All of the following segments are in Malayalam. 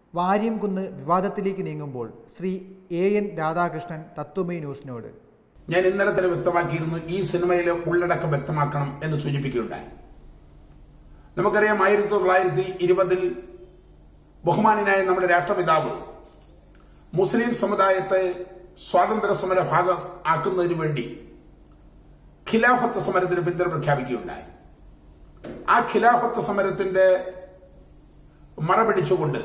വാര്യംകുന്ന് വിവാദത്തിലേക്ക് നീങ്ങുമ്പോൾ ശ്രീ എ എൻ രാധാകൃഷ്ണൻ തത്വമൈ ന്യൂസിനോട് ഞാൻ ഇന്നലെ തന്നെ വ്യക്തമാക്കിയിരുന്നു ഈ സിനിമയിലെ ഉള്ളടക്കം വ്യക്തമാക്കണം എന്ന് സൂചിപ്പിക്കുകയുണ്ടായി നമുക്കറിയാം ആയിരത്തി തൊള്ളായിരത്തി ഇരുപതിൽ ബഹുമാനായ നമ്മുടെ രാഷ്ട്രപിതാവ് മുസ്ലിം സമുദായത്തെ സ്വാതന്ത്ര്യ സമര ഭാഗം ആക്കുന്നതിന് വേണ്ടി ഖിലാഫത്ത് സമരത്തിന് പിന്തുണ പ്രഖ്യാപിക്കുകയുണ്ടായി ആ ഖിലാഫത്ത് സമരത്തിന്റെ മറപിടിച്ചുകൊണ്ട്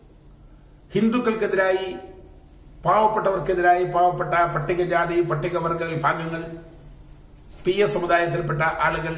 ഹിന്ദുക്കൾക്കെതിരായി പാവപ്പെട്ടവർക്കെതിരായി പാവപ്പെട്ട പട്ടികജാതി പട്ടികവർഗ വിഭാഗങ്ങൾ പി എസ് സമുദായത്തിൽപ്പെട്ട ആളുകൾ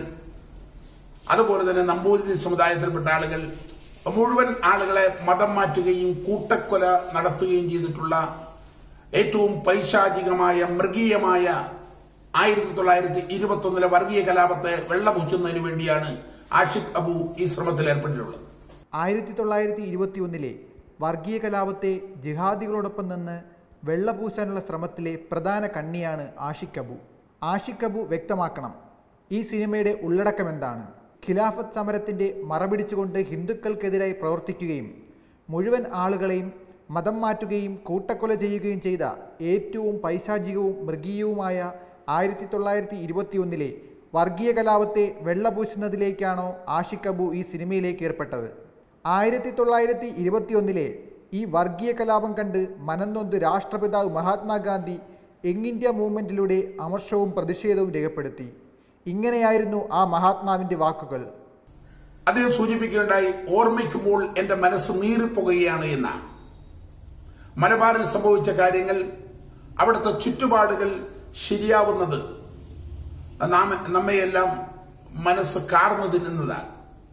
അതുപോലെ തന്നെ നമ്പൂതിരി സമുദായത്തിൽപ്പെട്ട ആളുകൾ മുഴുവൻ ആളുകളെ മതം മാറ്റുകയും കൂട്ടക്കൊല നടത്തുകയും ചെയ്തിട്ടുള്ള ഏറ്റവും പൈശാചികമായ മൃഗീയമായ ആയിരത്തി തൊള്ളായിരത്തി ഇരുപത്തി ഒന്നിലെ വർഗീയ കലാപത്തെ വെള്ളപൂച്ചുന്നതിന് വേണ്ടിയാണ് ആഷിഖ് അബു ഈ ശ്രമത്തിൽ ഏർപ്പെട്ടിട്ടുള്ളത് ആയിരത്തി തൊള്ളായിരത്തി ഇരുപത്തി ഒന്നിലെ വർഗീയ കലാപത്തെ ജിഹാദികളോടൊപ്പം നിന്ന് വെള്ളപൂശാനുള്ള ശ്രമത്തിലെ പ്രധാന കണ്ണിയാണ് ആഷിഖ് അബു ആഷിഖ് അബു വ്യക്തമാക്കണം ഈ സിനിമയുടെ ഉള്ളടക്കം എന്താണ് ഖിലാഫത്ത് സമരത്തിൻ്റെ മറപിടിച്ചുകൊണ്ട് ഹിന്ദുക്കൾക്കെതിരായി പ്രവർത്തിക്കുകയും മുഴുവൻ ആളുകളെയും മതം മാറ്റുകയും കൂട്ടക്കൊല ചെയ്യുകയും ചെയ്ത ഏറ്റവും പൈശാചികവും മൃഗീയവുമായ ആയിരത്തി തൊള്ളായിരത്തി ഇരുപത്തിയൊന്നിലെ വർഗീയ കലാപത്തെ വെള്ളപൂശുന്നതിലേക്കാണോ ആഷിഖ് അബു ഈ സിനിമയിലേക്ക് ഏർപ്പെട്ടത് ആയിരത്തി തൊള്ളായിരത്തി ഇരുപത്തിയൊന്നിലെ ഈ വർഗീയ കലാപം കണ്ട് മനംനൊന്ത് രാഷ്ട്രപിതാവ് മഹാത്മാഗാന്ധി യങ് ഇന്ത്യ മൂവ്മെൻറ്റിലൂടെ അമർഷവും പ്രതിഷേധവും രേഖപ്പെടുത്തി ഇങ്ങനെയായിരുന്നു ആ മഹാത്മാവിൻ്റെ വാക്കുകൾ അദ്ദേഹം സൂചിപ്പിക്കുകയുണ്ടായി ഓർമ്മിക്കുമ്പോൾ എന്റെ മനസ്സ് നീറിപ്പോകുകയാണ് എന്നാണ് മലബാറിൽ സംഭവിച്ച കാര്യങ്ങൾ അവിടുത്തെ ചുറ്റുപാടുകൾ ശരിയാവുന്നത് നാം നമ്മയെല്ലാം മനസ്സ് കാർന്നു തിന്നുന്നതാണ്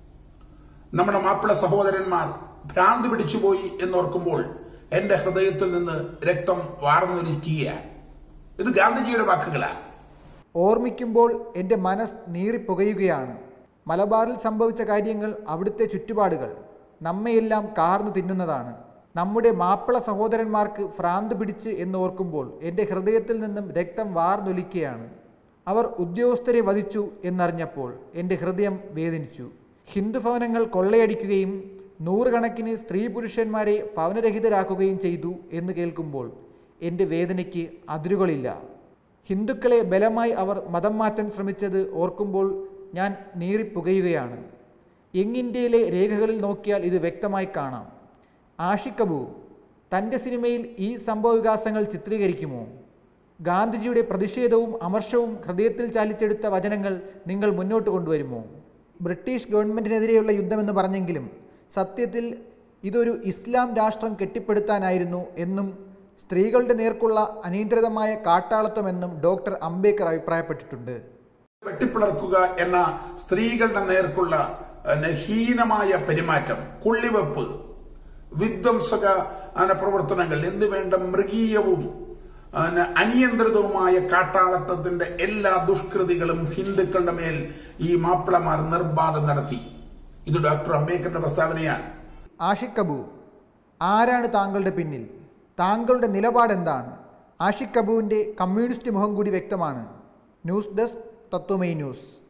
നമ്മുടെ മാപ്പിള സഹോദരന്മാർ ഭ്രാന്ത് പിടിച്ചുപോയി എന്നോർക്കുമ്പോൾ എന്റെ ഹൃദയത്തിൽ നിന്ന് രക്തം വാർന്നൊലിക്കുകയാണ് ഇത് ഗാന്ധിജിയുടെ വാക്കുകളാണ് ഓർമ്മിക്കുമ്പോൾ എൻ്റെ മനസ്സ് നീറിപ്പുകയുകയാണ് മലബാറിൽ സംഭവിച്ച കാര്യങ്ങൾ അവിടുത്തെ ചുറ്റുപാടുകൾ നമ്മയെല്ലാം കാർന്നു തിന്നുന്നതാണ് നമ്മുടെ മാപ്പിള സഹോദരന്മാർക്ക് ഭ്രാന്ത് പിടിച്ച് എന്നോർക്കുമ്പോൾ എൻ്റെ ഹൃദയത്തിൽ നിന്നും രക്തം വാർന്നൊലിക്കുകയാണ് അവർ ഉദ്യോഗസ്ഥരെ വധിച്ചു എന്നറിഞ്ഞപ്പോൾ എൻ്റെ ഹൃദയം വേദനിച്ചു ഹിന്ദു ഭവനങ്ങൾ കൊള്ളയടിക്കുകയും നൂറുകണക്കിന് സ്ത്രീ പുരുഷന്മാരെ ഭവനരഹിതരാക്കുകയും ചെയ്തു എന്ന് കേൾക്കുമ്പോൾ എൻ്റെ വേദനയ്ക്ക് അതിരുകളില്ല ഹിന്ദുക്കളെ ബലമായി അവർ മതം മാറ്റാൻ ശ്രമിച്ചത് ഓർക്കുമ്പോൾ ഞാൻ നീറിപ്പുകയുകയാണ് യങ് ഇന്ത്യയിലെ രേഖകളിൽ നോക്കിയാൽ ഇത് വ്യക്തമായി കാണാം ആഷിഖ് കപൂർ തൻ്റെ സിനിമയിൽ ഈ സംഭവവികാസങ്ങൾ ചിത്രീകരിക്കുമോ ഗാന്ധിജിയുടെ പ്രതിഷേധവും അമർഷവും ഹൃദയത്തിൽ ചാലിച്ചെടുത്ത വചനങ്ങൾ നിങ്ങൾ മുന്നോട്ട് കൊണ്ടുവരുമോ ബ്രിട്ടീഷ് ഗവൺമെൻറ്റിനെതിരെയുള്ള യുദ്ധമെന്ന് പറഞ്ഞെങ്കിലും സത്യത്തിൽ ഇതൊരു ഇസ്ലാം രാഷ്ട്രം കെട്ടിപ്പടുത്താനായിരുന്നു എന്നും സ്ത്രീകളുടെ നേർക്കുള്ള അനിയന്ത്രിതമായ കാട്ടാളത്വമെന്നും ഡോക്ടർ അംബേദ്കർ അഭിപ്രായപ്പെട്ടിട്ടുണ്ട് വെട്ടിപ്പിളർക്കുക എന്ന സ്ത്രീകളുടെ നേർക്കുള്ള പിന്നെ, ഹീനമായ പെരുമാറ്റം കൊള്ളിവെപ്പ് വിധ്വംസക പിന്നെ, പ്രവർത്തനങ്ങൾ എന്ന് വേണ്ട മൃഗീയവും പിന്നെ, അനിയന്ത്രിതവുമായ കാട്ടാളത്വത്തിന്റെ എല്ലാ ദുഷ്കൃതികളും ഹിന്ദുക്കളുടെ മേൽ ഈ മാപ്പിളമാർ നിർബാധം നടത്തി ഇത് ഡോക്ടർ അംബേദ്കറുടെ പ്രസ്താവനയാണ് ആഷിഖ് കപൂർ ആരാണ് താങ്കളുടെ പിന്നിൽ താങ്കളുടെ നിലപാട് എന്താണ് ആഷിഖ് കപൂറിൻ്റെ കമ്മ്യൂണിസ്റ്റ് മുഖം കൂടി വ്യക്തമാണ് ന്യൂസ് ഡെസ്ക് തത്വമൈ ന്യൂസ്